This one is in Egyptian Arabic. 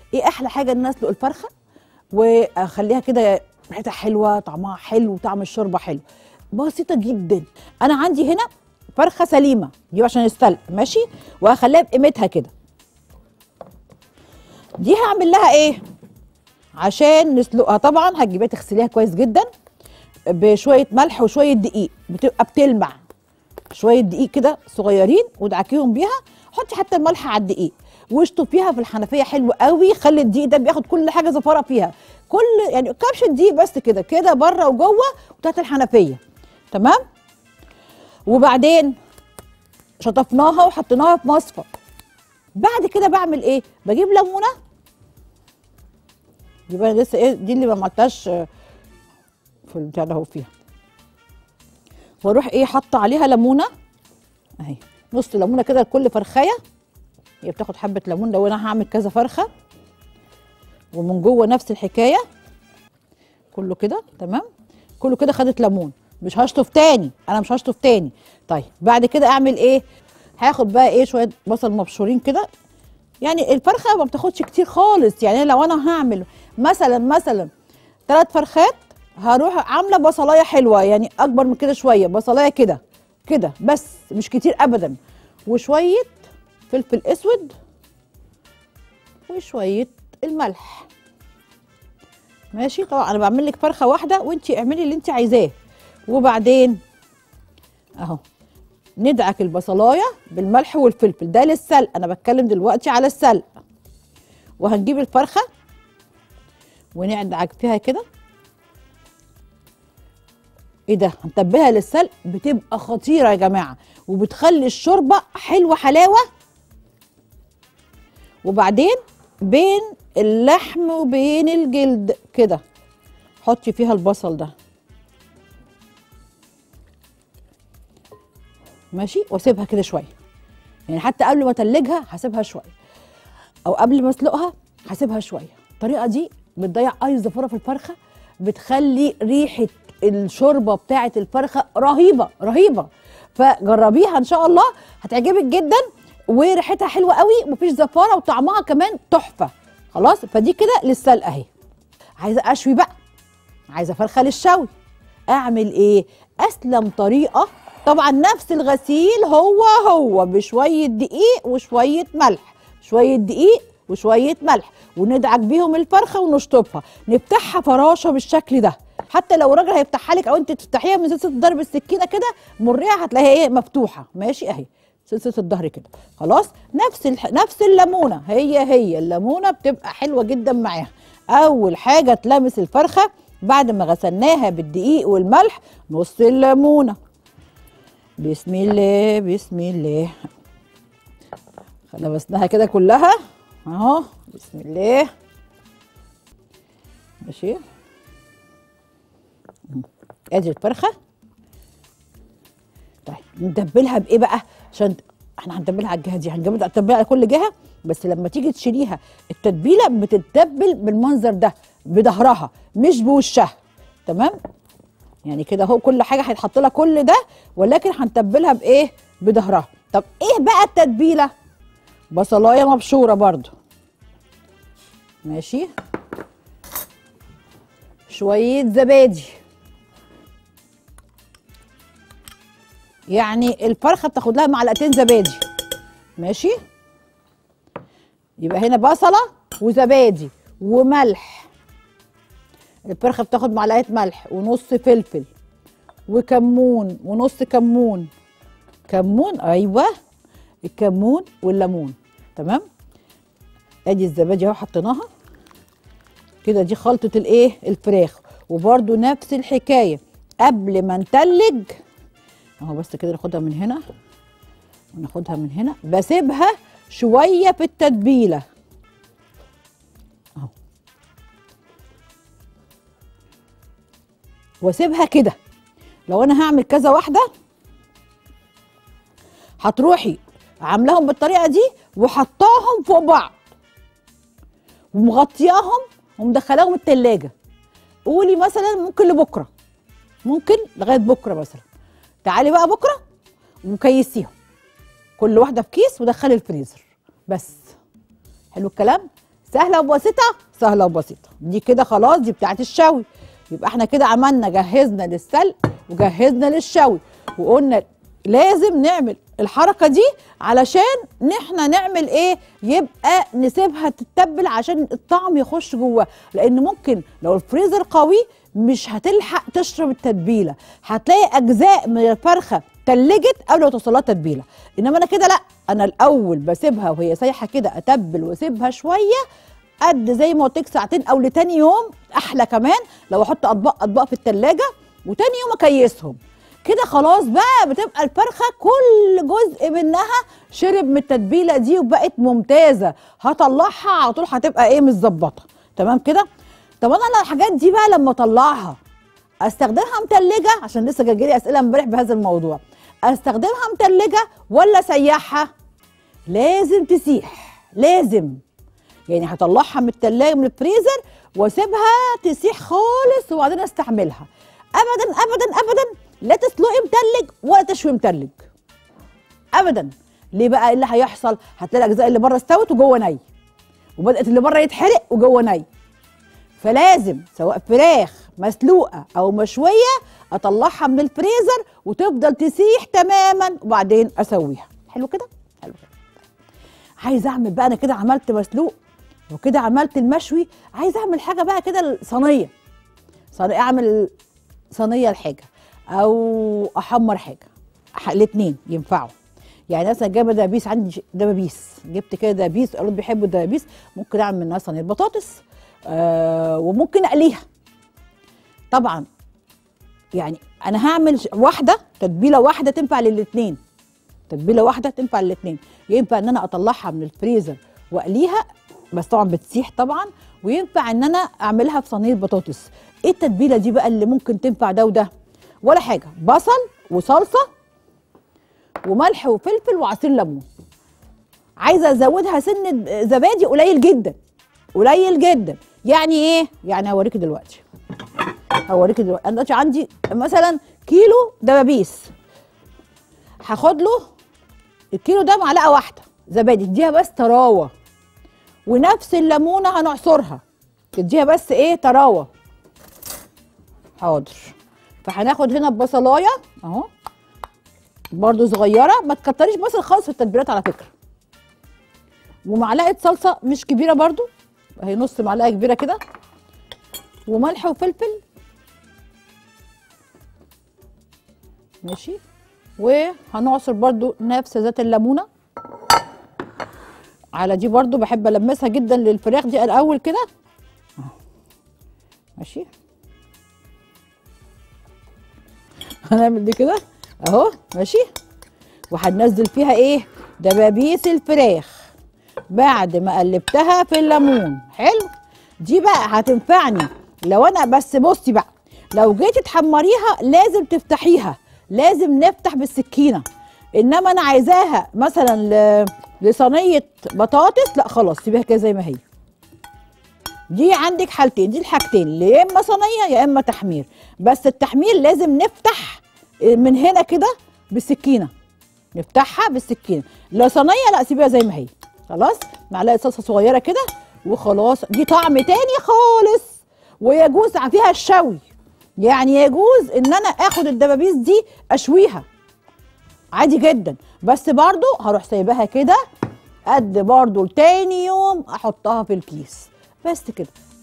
ايه احلى حاجه ان انا اسلق الفرخه واخليها كده ريحتها حلوه طعمها حلو طعم الشوربه حلو بسيطه جدا انا عندي هنا فرخه سليمه دي عشان السلق ماشي وهخليها بقيمتها كده دي هعمل لها ايه عشان نسلقها طبعا هتجيبيها تغسليها كويس جدا بشويه ملح وشويه دقيق بتبقى بتلمع شويه دقيق كده صغيرين ودعكيهم بيها حطي حتى الملح على الدقيق واشطفيها في الحنفيه حلو قوي خلي الدقيق ده بياخد كل حاجه زفاره فيها كل يعني كبش الدقيق بس كده كده بره وجوه وتحت الحنفيه تمام وبعدين شطفناها وحطيناها في مصفى بعد كده بعمل ايه بجيب ليمونه يبقى أنا لسه ايه دي اللي ما عملتهاش في البتاع ده اهو فيها واروح ايه حاطه عليها ليمونه اهي نص ليمونه كده لكل فرخايه هي بتاخد حبه ليمون لو انا هعمل كذا فرخه ومن جوه نفس الحكايه كله كده تمام كله كده خدت ليمون مش هشطف تاني انا مش هشطف تاني طيب بعد كده اعمل ايه هاخد بقى ايه شويه بصل مبشورين كده يعني الفرخه ما بتاخدش كتير خالص يعني لو انا هعمل مثلا مثلا ثلاث فرخات هروح عامله بصلايه حلوه يعني اكبر من كده شويه بصلايه كده كده بس مش كتير ابدا وشويه فلفل اسود وشويه الملح ماشي طبعا انا بعمل لك فرخه واحده وانت اعملي اللي انت عايزاه وبعدين اهو ندعك البصلايه بالملح والفلفل ده للسلق انا بتكلم دلوقتي على السلق وهنجيب الفرخه وندعك فيها كده ايه ده هنتبلها للسلق بتبقى خطيره يا جماعه وبتخلي الشوربه حلوه حلاوه وبعدين بين اللحم وبين الجلد كده حطي فيها البصل ده ماشي واسيبها كده شويه يعني حتى قبل ما اتلجها هسيبها شويه او قبل ما اسلقها هسيبها شويه الطريقه دي بتضيع اي زفاره في الفرخه بتخلي ريحه الشوربه بتاعه الفرخه رهيبه رهيبه فجربيها ان شاء الله هتعجبك جدا وريحتها حلوه قوي ومفيش زفاره وطعمها كمان تحفه خلاص فدي كده للسلق اهي عايزه اشوي بقى عايزه فرخه للشوي اعمل ايه اسلم طريقه طبعا نفس الغسيل هو هو بشويه دقيق وشويه ملح شويه دقيق وشويه ملح وندعك بيهم الفرخه ونشطفها نفتحها فراشه بالشكل ده حتى لو راجل هيفتحها لك او انت تفتحيها من سلسله الضرب السكينه كده مريها هتلاقيها ايه مفتوحه ماشي اهي سلسله الظهر كده خلاص نفس الح... نفس الليمونه هي هي الليمونه بتبقى حلوه جدا معاها اول حاجه تلامس الفرخه بعد ما غسلناها بالدقيق والملح نص الليمونه بسم الله بسم الله لمسناها كده كلها اهو بسم الله ماشي ادي الفرخه طيب ندبلها بايه بقى عشان احنا هندبلها على الجهه دي هنتبلها على كل جهه بس لما تيجي تشيليها التتبيله بتتبل بالمنظر ده بظهرها مش بوشها تمام يعني كده اهو كل حاجه هيتحط لها كل ده ولكن هنتبلها بايه بظهرها طب ايه بقى التتبيله بصلايه مبشوره برضو ماشي شويه زبادي يعني الفرخه بتاخد لها معلقتين زبادي ماشي يبقى هنا بصله وزبادي وملح الفرخه بتاخد معلقه ملح ونص فلفل وكمون ونص كمون كمون ايوه الكمون والليمون تمام ادي الزبادي اهو حطيناها كده دي خلطه الايه الفراخ وبرده نفس الحكايه قبل ما نتلج اهو بس كده ناخدها من هنا وناخدها من هنا بسيبها شويه في التتبيله اهو واسيبها كده لو انا هعمل كذا واحده هتروحي عاملاهم بالطريقه دي وحطاهم فوق بعض ومغطياهم ومدخلاهم التلاجة قولي مثلا ممكن لبكره ممكن لغايه بكره مثلا تعالي بقى بكره وكيسيهم كل واحده في كيس ودخلي الفريزر بس حلو الكلام سهله وبسيطه سهله وبسيطه دي كده خلاص دي بتاعت الشوي يبقى احنا كده عملنا جهزنا للسلق وجهزنا للشوي وقلنا لازم نعمل الحركه دي علشان احنا نعمل ايه يبقى نسيبها تتبل عشان الطعم يخش جواها لان ممكن لو الفريزر قوي مش هتلحق تشرب التتبيله هتلاقي اجزاء من الفرخه تلجت قبل ما توصلها تتبيله انما انا كده لا انا الاول بسيبها وهي سايحه كده اتبل واسيبها شويه قد زي ما قلت لك ساعتين او لتاني يوم احلى كمان لو احط اطباق اطباق في التلاجة وتاني يوم اكيسهم كده خلاص بقى بتبقى الفرخه كل جزء منها شرب من التتبيله دي وبقت ممتازه هطلعها على طول هتبقى ايه متظبطه تمام كده طب انا الحاجات دي بقى لما اطلعها استخدمها متلجه عشان لسه جاي اسئله امبارح بهذا الموضوع استخدمها متلجه ولا سيحها لازم تسيح لازم يعني هطلعها من التلاجة من الفريزر واسيبها تسيح خالص وبعدين استعملها ابدا ابدا ابدا لا تسلقي متلج ولا تشوي متلج ابدا ليه بقى إيه اللي هيحصل هتلاقي الاجزاء اللي بره استوت وجوه ني وبدات اللي بره يتحرق وجوه ني فلازم سواء فراخ مسلوقه او مشويه اطلعها من الفريزر وتفضل تسيح تماما وبعدين اسويها حلو كده حلو كده عايز اعمل بقى انا كده عملت مسلوق وكده عملت المشوي عايز اعمل حاجه بقى كده صينيه صينيه اعمل صينيه لحاجه او احمر حاجه الاثنين ينفعوا يعني مثلا جايبه دبابيس عندي دبابيس جبت كده دبابيس قالوا بيحبوا الدبابيس ممكن اعمل منها صينيه بطاطس آه وممكن اقليها طبعا يعني انا هعمل واحده تتبيله واحده تنفع للاثنين تتبيله واحده تنفع للاثنين ينفع ان انا اطلعها من الفريزر واقليها بس طبعا بتسيح طبعا وينفع ان انا اعملها في صينيه بطاطس ايه التتبيله دي بقى اللي ممكن تنفع ده وده ولا حاجه بصل وصلصه وملح وفلفل وعصير ليمون عايزه ازودها سن زبادي قليل جدا قليل جدا يعني ايه يعني هوريكي دلوقتي هوريكي دلوقتي انا دلوقتي عندي مثلا كيلو دبابيس هاخد له الكيلو ده معلقه واحده زبادي اديها بس طراوه ونفس الليمونه هنعصرها تديها بس ايه طراوه حاضر فهناخد هنا البصلايه اهو برضو صغيره ما تكتريش بصل خالص في التتبيلات على فكره ومعلقه صلصه مش كبيره برضو اهي نص معلقه كبيره كده وملح وفلفل ماشي وهنعصر برضو نفس ذات الليمونه على دي برضو بحب المسها جدا للفراخ دي الاول كده ماشي هنعمل دي كده اهو ماشي وهننزل فيها ايه دبابيس الفراخ بعد ما قلبتها في الليمون حلو دي بقى هتنفعني لو انا بس بصي بقى لو جيتي تحمريها لازم تفتحيها لازم نفتح بالسكينه انما انا عايزاها مثلا ل... لصينيه بطاطس لا خلاص سيبيها كده زي ما هي دي عندك حالتين دي الحاجتين يا اما صينيه يا اما تحمير بس التحمير لازم نفتح من هنا كده بالسكينه نفتحها بالسكينه لا صينيه لا سيبيها زي ما هي خلاص معلقه صلصه صغيره كده وخلاص دي طعم تاني خالص ويجوز فيها الشوي يعني يجوز ان انا اخد الدبابيس دي اشويها عادي جدا بس برضو هروح سايباها كده قد برضو لتاني يوم احطها في الكيس بس كده